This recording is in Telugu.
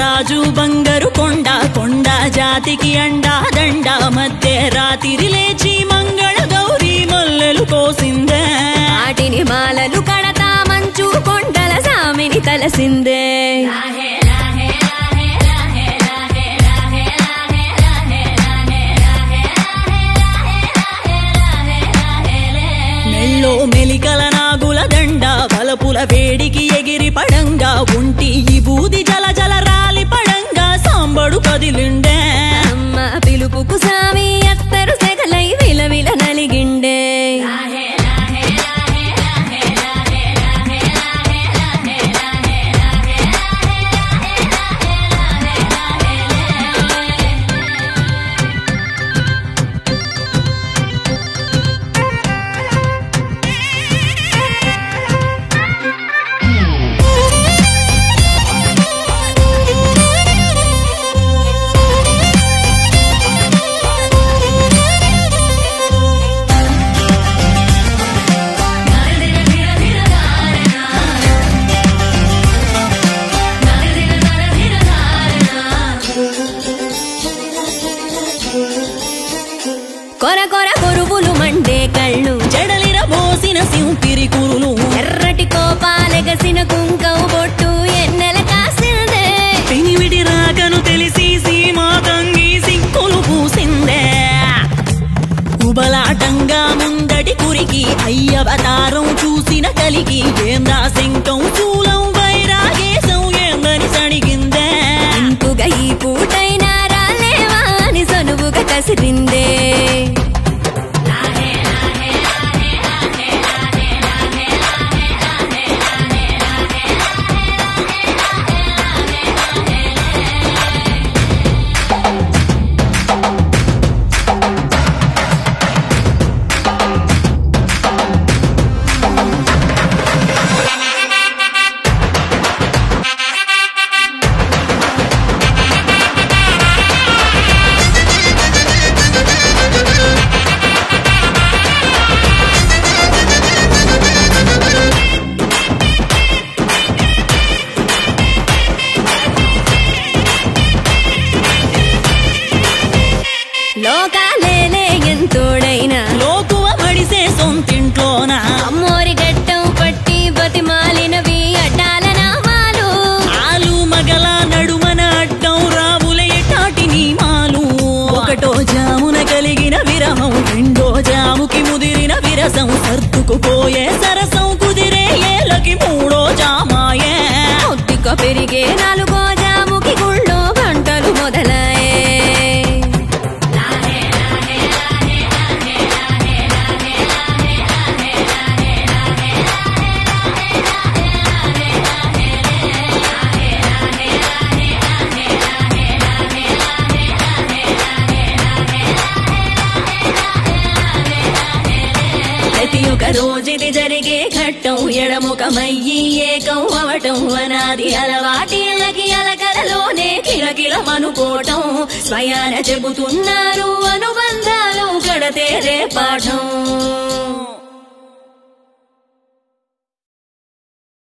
రాజు బంగారు కొండ కొండ జాతికి అండా దండ మధ్య రాత్రి లేచి మంగళ గౌరీ మల్లెలు కోసిందే వాటిని మాలలు కడతా మంచు కొండల సామిని తలసిందే మెల్లో మెలికల నాగుల దండ బలపుల వేడికి ఎగిరి పడంగా ఉంటి ఈ బూది జల జల రాలి పడంగా సాంబడు కదిలిండే అమ్మ పిలుపుకు సామి అత్తరు సెగలై విలవిల నలిగిండే కొర కొర కొరువులు మండే కళ్ళు జడలిర బోసిన సింపిరి కురులు ఎర్రటి కోపాలెగసిన కుంకవు బొట్టు ఎన్నెల కాసిందే పినివిడి రాకను తెలిసి సీమా తంగి సిక్కులు పూసిందే ఉబలాటంగా ముందటి కురికి అయ్యవతారం చూసిన కలిగి ఏందా శంకం చూలం వైరాగేశం ఏందని సణిగిందే ఇంపుగా ఈ పూటైనా రాలేవా అని సనువుగా కసిరిందే లోకాలేలే ఎంతోడైనా లోకువ మడిసే సొంతింట్లోన అమ్మోరి గట్టం పట్టి బతిమాలినవి అడ్డాల నామాలు ఆలు మగల నడుమన అడ్డం రావుల ఎటాటి నీమాలు ఒకటో జామున కలిగిన విరహం రెండో జాముకి ముదిరిన విరసం సర్దుకుపోయే సరసం కుదిరే ఏలకి మూడో జామాయే ఒత్తిక పెరిగే నాలుగో జాముకి గుళ్ళో గంటలు మొదలయ్యే ప్రతి ఒక్క రోజుది జరిగే ఘట్టం ఎడముఖమయ్యి ఏకం అవటం అనాది అలవాటిళ్ళకి అలకలలోనే కిలకిలమనుకోవటం స్వయాన చెబుతున్నారు అనుబంధాలు గడతేరే పాఠం